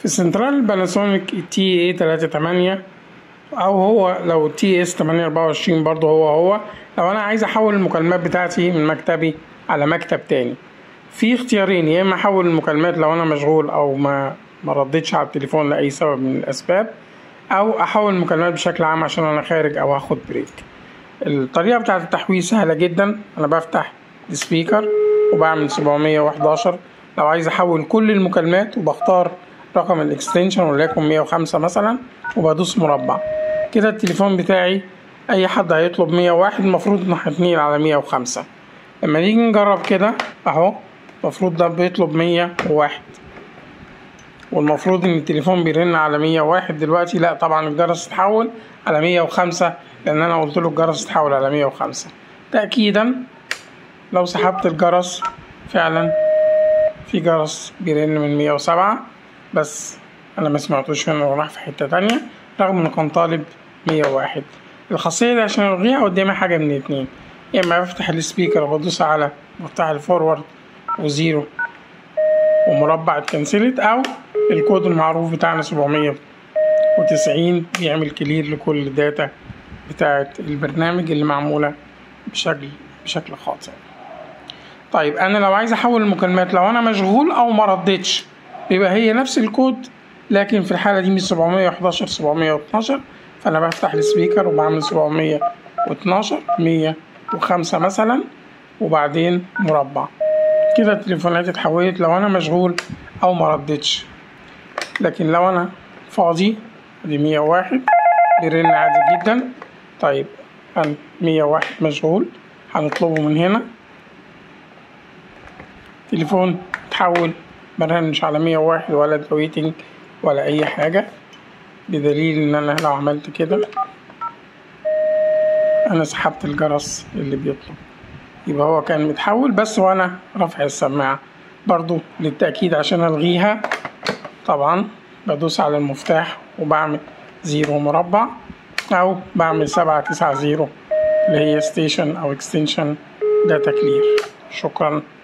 في سنترال باناسونيك تي اي 38 او هو لو تي اس 824 برضه هو هو لو انا عايز احول المكالمات بتاعتي من مكتبي على مكتب تاني في اختيارين يا اما احول المكالمات لو انا مشغول او ما ما ردتش على التليفون لاي سبب من الاسباب او احول المكالمات بشكل عام عشان انا خارج او هاخد بريك الطريقه بتاعه التحويل سهله جدا انا بفتح السبيكر وبعمل 711 لو عايز احول كل المكالمات وبختار رقم الاكستنشن وليكن 105 مثلا وبدوس مربع كده التليفون بتاعي اي حد هيطلب 101 المفروض انه هيتنقل على 105 لما نيجي نجرب كده اهو المفروض ده بيطلب 101 والمفروض ان التليفون بيرن على 101 دلوقتي لا طبعا الجرس اتحول على 105 لان انا قلت له الجرس اتحول على 105 تاكيدا لو سحبت الجرس فعلا في جرس بيرن من 107 بس انا ما سمعتوش هنا وراح في حته تانية رغم انه كان طالب 101 الخاصيه دي عشان الغيها قدامي حاجه من اتنين يا اما بفتح السبيكر وبدوس على مفتاح الفورورد وزيرو ومربع اتكنسلت او الكود المعروف بتاعنا 790 بيعمل كلير لكل الداتا بتاعة البرنامج اللي معمولة بشكل بشكل خاطئ طيب انا لو عايز احول المكالمات لو انا مشغول او ما ردتش بيبقى هي نفس الكود لكن في الحالة دي من 711 712 فانا بفتح السبيكر وبعمل 712 105 مثلا وبعدين مربع كده التليفونات اتحولت لو انا مشغول او ما ردتش لكن لو انا فاضي دي 101 بيرن عادي جدا طيب انا 101 مشغول هنطلبه من هنا تليفون اتحول مرنش على 101 ولا ويتنج ولا اي حاجة بدليل ان انا لو عملت كده انا سحبت الجرس اللي بيطلب يبقى هو كان متحول بس وانا رافع السماعة برضو للتأكيد عشان الغيها طبعا بدوس على المفتاح وبعمل زيرو مربع او بعمل سبعة تسعة زيرو اللي هي ستيشن او اكستنشن داتا كلير شكرا